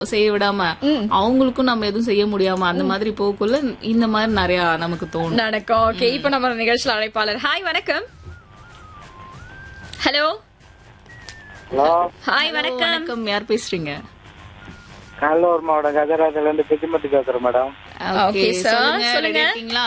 செய்ய விடாம அவங்களுக்கும் நம்ம எதுவும் செய்ய முடியாம அந்த மாதிரி போக்குள்ள இந்த மாதிரி நிறைய நமக்கு தோணும் நடக்கும் ஓகே இப்போ நம்ம நிகழ்ச்சியில் அழைப்பாளர் ஹாய் வணக்கம் ஹலோ ஹலோ ஹாய் வணக்கம் வணக்கம் யார் பேசுறீங்க கடலூர் மாவட்டம் கஜராஜ்ல இருந்து பிச்சிமட்டி பேசுறேன் மேடம் ஓகே sir. சொல்லுங்க சொல்லுங்க. ready இருக்கீங்களா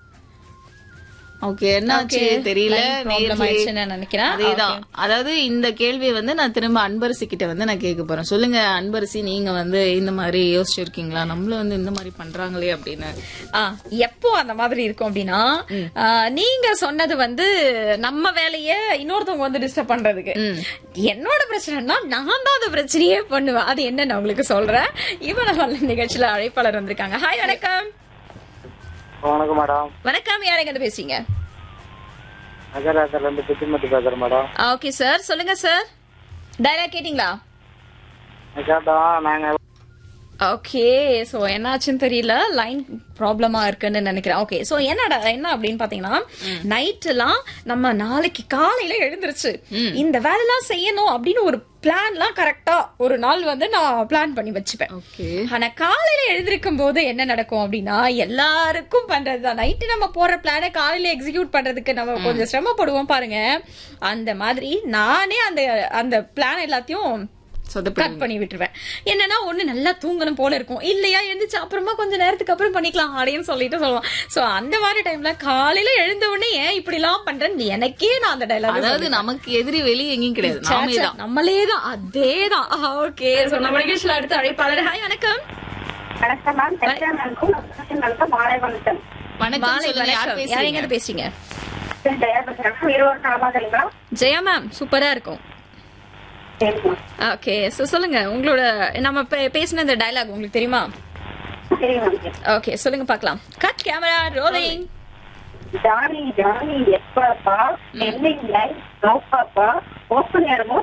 ஓகே என்னாச்சு தெரியல line problem நேர்லயே- ஆயிடுச்சுன்னு நினைக்கிறேன். அதேதான் அதாவது இந்த கேள்வியை வந்து நான் திரும்ப அன்பரசி கிட்ட வந்து நான் கேட்க போறேன் சொல்லுங்க அன்பரசி நீங்க வந்து இந்த மாதிரி யோசிச்சிருக்கீங்களா நம்மள வந்து இந்த மாதிரி பண்றாங்களே அப்படின்னு ஆ, எப்போ அந்த மாதிரி இருக்கும் அப்படின்னா ஆ, நீங்க சொன்னது வந்து நம்ம வேலைய இன்னொருத்தவங்க வந்து டிஸ்டர்ப் பண்றதுக்கு என்னோட பிரச்சனைனா நான் தான் அந்த பிரச்சனையே பண்ணுவேன் அது என்ன நான் உங்களுக்கு சொல்றேன் இப்ப நம்ம நிகழ்ச்சியில அழைப்பாளர் வந்திருக்காங்க ஹாய் வணக்கம் வணக்கம் மேடம் வணக்கம் யாருங்க இருந்து பேசுறீங்க கஜராஜ்ல இருந்து பிச்சிமட்டி பேசுறேன் மேடம் ஓகே சார் சொல்லுங்க சார் டைலாக் கேட்டிங்களா கேட்டோம் நாங்க ஓகே சோ என்னாச்சுன்னு தெரியல லைன் ப்ராப்ளமா இருக்குன்னு நினைக்கிறேன் ஓகே சோ என்னடா என்ன அப்படின்னு பாத்தீங்கன்னா நைட் எல்லாம் நம்ம நாளைக்கு காலையில எழுந்திருச்சு இந்த வேலைலாம் செய்யணும் அப்படின்னு ஒரு பிளான்லாம் கரெக்டா ஒரு நாள் வந்து நான் பிளான் பண்ணி வச்சுப்பேன் ஓகே ஆனா காலையில எழுந்திருக்கும் போது என்ன நடக்கும் அப்படின்னா எல்லாருக்கும் பண்றதுதான் நைட்டு நம்ம போற பிளானை காலையில எக்ஸிக்யூட் பண்றதுக்கு நம்ம கொஞ்சம் சிரமப்படுவோம் பாருங்க அந்த மாதிரி நானே அந்த அந்த பிளான் எல்லாத்தையும் சொதப்பி கட் பண்ணி விட்டுருவேன் என்னன்னா ஒண்ணு நல்லா தூங்கணும் போல இருக்கும் இல்லையா எழுந்துச்சு அப்புறமா கொஞ்ச நேரத்துக்கு அப்புறம் பண்ணிக்கலாம் அப்படின்னு சொல்லிட்டு சொல்லுவான் சோ அந்த மாதிரி டைம்ல காலையில எழுந்த உடனே ஏன் இப்படி எல்லாம் பண்றேன்னு எனக்கே நான் அந்த டைலாக் அதாவது நமக்கு எதிரி வெளியே எங்கேயும் கிடையாது நாமே தான் நம்மளேதான் அதேதான் ஓகே சோ நம்ம நிகழ்ச்சியில அடுத்த அழைப்பாளர் ஹாய் வணக்கம் வணக்கம் மேம் தெற்கானலுக்கும் நலத்துக்கும் மாலை வணக்கம் வணக்கம் மாலை சொல்லுங்க யார் வணக்கம் யார் எங்க பேசுறீங்க இருந்து பேசுறீங்க ஜெயா பேசுறேன் இருவர் நலமாகிறீங்களா ஜெயா மேம் சூப்பரா இருக்கும் சரி மேம் ஓகே சோ சொல்லுங்க உங்களோட நம்ம பே- பேசின இந்த டயலாக் உங்களுக்கு தெரியுமா சரி மேம் ஓகே சொல்லுங்க பார்க்கலாம் cut camera rolling Johnny Johnny yes papa ending line no papa open நேரமோ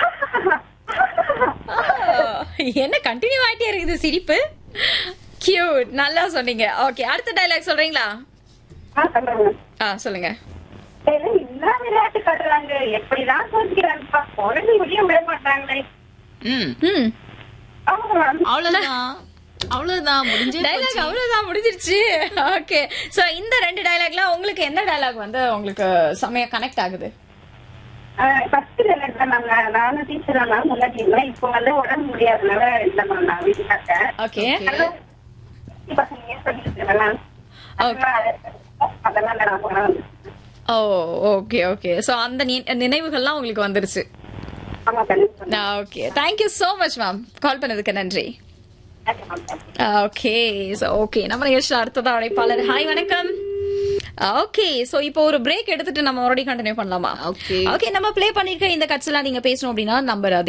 என்ன கண்டினியூ ஆயிட்டே இருக்குது சிரிப்பு கியூட் நல்லா சொன்னீங்க ஓகே அடுத்த டயலாக் சொல்றீங்களா ஆ சொல்லுங்க ஆ சொல்லுங்க சரி என்ன விளையாட்டு காட்டுறாங்க எப்படிதான் சோதிக்கிறாங்கப்பா குழந்தை வெளிய விட மாட்டாங்களே ம் ம் ஆமா மேம் அவ்வளவுதான் அவ்வளவுதான் முடிஞ்சே டயலாக் அவ்வளவுதான் முடிஞ்சிருச்சு ஓகே சோ இந்த ரெண்டு டயலாக்ல உங்களுக்கு என்ன டயலாக் வந்து உங்களுக்கு செமையா கனெக்ட் ஆகுது ஃபர்ஸ்ட் விளையாட்டு மேம் நானும் டீச்சர் தான் மேம் முன்னாடி இருந்தேன் இப்போ வந்து உடம்பு முடியாதனால இல்ல மேம் நான் வீட்டுல இருக்கேன் ஓகே ஹலோ பசங்க ஏன் சொல்லிட்டு இருக்கேன் மேம் அதெல்லாம் நான் போனேன் ஓ ஓகே ஓகே சோ அந்த நி- நினைவுகள்லாம் உங்களுக்கு வந்துருச்சு ஆமா கண்டிப்பா okay thank you so much ma'am call பண்ணதுக்கு நன்றி thank you ma'am okay so okay நம்ம நிகழ்ச்சியில் அடுத்ததா அழைப்பாளர் ஹாய் வணக்கம் ஓகே சோ இப்போ ஒரு பிரேக் எடுத்துட்டு நம்ம மறுபடியும் கண்டினியூ பண்ணலாமா Okay. ஓகே நம்ம ப்ளே பண்ணிருக்க இந்த கட்ஸ் எல்லாம் நீங்க பேசணும் அப்படின்னா நம்பர்